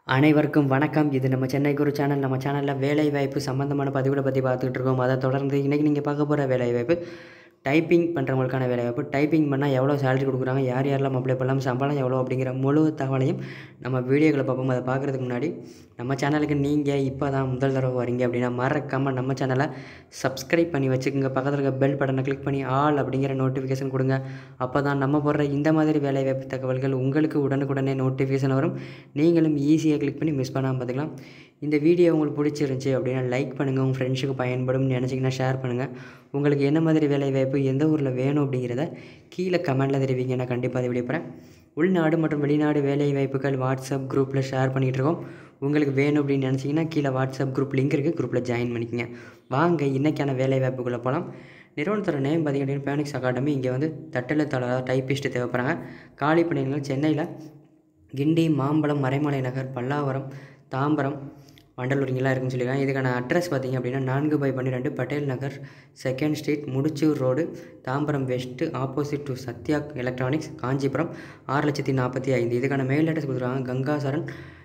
அனைவருக்கும் வணக்கம் இது நம்ம சென்னை குரு சேனல் நம்ம சேனலில் வேலைவாய்ப்பு சம்மந்தமான பதிவுகளை பற்றி பார்த்துக்கிட்டு இருக்கோம் அதை தொடர்ந்து இன்றைக்கி நீங்கள் பார்க்க போகிற வேலைவாய்ப்பு டைப்பிங் பண்ணுறவங்களுக்கான வேலைவாய்ப்பு டைப்பிங் பண்ணால் எவ்வளோ சேலரி கொடுக்குறாங்க யார் யாரெல்லாம் அப்ளை பண்ணலாம் சம்பளம் எவ்வளோ அப்படிங்கிற முழு தகவலையும் நம்ம வீடியோக்களை பார்ப்போம் அதை பார்க்குறதுக்கு முன்னாடி நம்ம சேனலுக்கு நீங்கள் இப்போ தான் முதல் தடவை வரீங்க அப்படின்னா மறக்காமல் நம்ம சேனலை சப்ஸ்கிரைப் பண்ணி வச்சுக்கோங்க பக்கத்தில் இருக்க பெல் பட்டனை கிளிக் பண்ணி ஆல் அப்படிங்கிற நோட்டிஃபிகேஷன் கொடுங்க அப்போ தான் நம்ம போடுற இந்த மாதிரி வேலைவாய்ப்பு தகவல்கள் உங்களுக்கு உடனுக்குடனே நோட்டிஃபிகேஷன் வரும் நீங்களும் ஈஸியாக கிளிக் பண்ணி மிஸ் பண்ணாமல் பார்த்துக்கலாம் இந்த வீடியோ உங்களுக்கு பிடிச்சிருந்துச்சி அப்படின்னா லைக் பண்ணுங்கள் உங்கள் ஃப்ரெண்ட்ஸுக்கு பயன்படும்னு நினச்சிங்கன்னா ஷேர் பண்ணுங்கள் உங்களுக்கு என்ன மாதிரி வேலைவாய்ப்பு எந்த ஊரில் வேணும் அப்படிங்கிறத கீழே கமெண்ட்டில் தெரிவிங்க நான் கண்டிப்பாக அதை விடைப்பறேன் உள்நாடு மற்றும் வெளிநாடு வேலை வாய்ப்புகள் வாட்ஸ்அப் குரூப்பில் ஷேர் பண்ணிகிட்டு இருக்கோம் உங்களுக்கு வேணும் அப்படின்னு நினச்சிங்கன்னா கீழே வாட்ஸ்அப் குரூப் லிங்க் இருக்குது குரூப்பில் ஜாயின் பண்ணிக்கங்க வாங்க இன்றைக்கான வேலை வாய்ப்புக்குள்ளே போகலாம் நிறுவனத்தோட நேம் பார்த்திங்கன்னா பேனிக்ஸ் அகாடமி இங்கே வந்து தட்டெழுத்தாளர் டைப்பிஸ்ட்டு தேவைப்படுறாங்க காலி பணியிடங்கள் சென்னையில் கிண்டி மாம்பழம் மறைமலை நகர் பல்லாவரம் தாம்பரம் வண்டலூர் இங்கெல்லாம் இருக்குன்னு சொல்லியிருக்காங்க இதுக்கான அட்ரஸ் பார்த்திங்க அப்படின்னா நான்கு பை பன்னிரெண்டு Patel Nagar second street Mudichur road Tambaram west opposite to Sathya electronics Kanchipuram ஆறு லட்சத்தி நாற்பத்தி ஐந்து இதுக்கான மெயில் அட்ரஸ் கொடுத்துருக்காங்க Gangasaran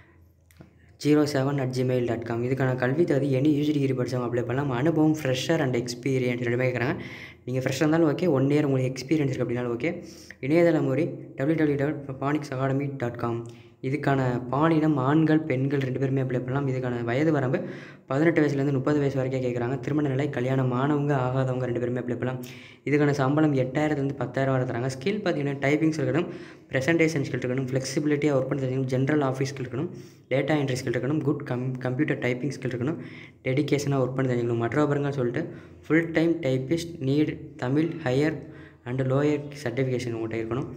zero seven at gmail dot com இதுக்கான கல்வி தகுதி எனி யூஜி டிகிரி படித்தவங்க அப்ளை பண்ணலாம் அனுபவம் ஃப்ரெஷர் அண்ட் எக்ஸ்பீரியன்ஸ் ரெண்டுமே கேட்குறாங்க நீங்கள் ஃப்ரெஷ்ஷாக இருந்தாலும் ஓகே ஒன் இயர் உங்களுக்கு எக்ஸ்பீரியன்ஸ் இருக்குது அப்படின்னாலும் ஓகே இணையதள முறை டபிள்யூ டபிள்யூ டபிள்யூ பானிக்ஸ் அகாடமி டாட் காம் இதுக்கான பாலினம் ஆண்கள் பெண்கள் ரெண்டு பேருமே அப்ளை பண்ணலாம் இதுக்கான வயது வரம்பு பதினெட்டு வயசுலேருந்து முப்பது வயசு வரைக்கும் கேட்குறாங்க திருமண நிலை கல்யாணம் ஆனவங்க ஆகாதவங்க ரெண்டு பேருமே அப்ளை பண்ணலாம் இதுக்கான சம்பளம் எட்டாயிரத்துலேருந்து பத்தாயிரம் வரை தராங்க ஸ்கில் பார்த்தீங்கன்னா டைப்பிங்ஸ் இருக்கணும் ப்ரெசன்டேஷன் ஸ்கில் இருக்கணும் ஃப்ளெக்சிபிலிட்டியாக ஒர்க் பண்ணி தெரிஞ்சுக்கணும் ஜென்ரல் ஆஃபீஸ் ஸ்கில் இருக்கணும் டேட்டா என்ட்ரி ஸ்கில் இருக்கணும் குட் கம் கம்ப்யூட்டர் டைப்பிங் ஸ்கில் இருக்கணும் டெடிக்கேஷனாக ஒர்க் பண்ணி தெரிஞ்சுக்கணும் மற்ற விவரங்கள் சொல்லிட்டு full time typist need Tamil higher and lower certification உங்கள்கிட்ட இருக்கணும்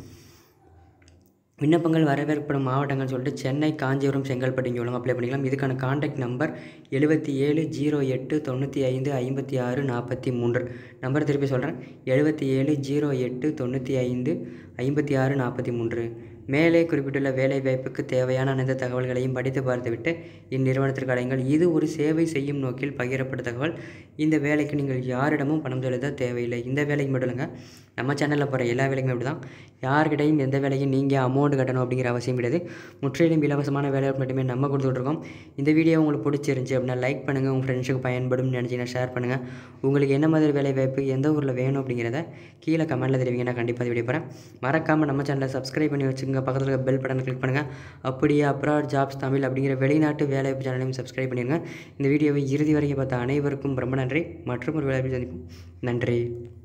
விண்ணப்பங்கள் வரவேற்கப்படும் மாவட்டங்கள் சொல்லிட்டு சென்னை காஞ்சிபுரம் செங்கல்பட்டு இங்கே ஒழுங்கு அப்ளை பண்ணிக்கலாம் இதுக்கான காண்டாக்ட் நம்பர் எழுபத்தி ஏழு ஜீரோ எட்டு தொண்ணூற்றி ஐந்து ஐம்பத்தி ஆறு நாற்பத்தி மூன்று நம்பர் திருப்பி சொல்கிறேன் எழுபத்தி ஏழு ஜீரோ எட்டு தொண்ணூற்றி ஐந்து ஐம்பத்தி ஆறு நாற்பத்தி மூன்று மேலே குறிப்பிட்டுள்ள வேலைவாய்ப்புக்கு தேவையான அனைத்து தகவல்களையும் படித்து பார்த்துவிட்டு இந்நிறுவனத்திற்கு அடையுங்கள் இது ஒரு சேவை செய்யும் நோக்கில் பகிரப்பட்ட தகவல் இந்த வேலைக்கு நீங்கள் யாரிடமும் பணம் செலுத்த தேவையில்லை இந்த வேலைக்கு மட்டும் இல்லைங்க நம்ம சேனலில் போகிற எல்லா வேலைக்குமே அப்படி தான் யார்கிட்டையும் எந்த வேலையும் நீங்கள் அமௌண்ட் கட்டணும் அப்படிங்கிற அவசியம் கிடையாது முற்றிலும் இலவசமான வேலை மட்டுமே நம்ம கொடுத்துட்ருக்கோம் இந்த வீடியோ உங்களுக்கு பிடிச்சிருந்துச்சி அப்படின்னா லைக் பண்ணுங்கள் உங்கள் ஃப்ரெண்ட்ஸுக்கு பயன்படும் நினச்சிங்கன்னா ஷேர் பண்ணுங்கள் உங்களுக்கு என்ன மாதிரி வேலை வாய்ப்பு எந்த ஊரில் வேணும் அப்படிங்கிறத கீழே கமெண்ட்டில் தெரிவிங்க நான் கண்டிப்பாக வீடியோ போகிறேன் மறக்காமல் நம்ம சேனலை சப்ஸ்கிரைப் பண்ணி வச்சுங்க பக்கத்தில் இருக்க பெல் பட்டனை கிளிக் பண்ணுங்கள் அப்படியே அப்ராட் ஜாப்ஸ் தமிழ் அப்படிங்கிற வெளிநாட்டு வேலைவாய்ப்பு சேனலையும் சப்ஸ்கிரைப் பண்ணிடுங்க இந்த வீடியோவை இறுதி வரைக்கும் பார்த்த அனைவருக்கும் ரொம்ப நன்றி மற்றும் ஒரு வேலைவாய்ப்பு சந்திப்போம் நன்றி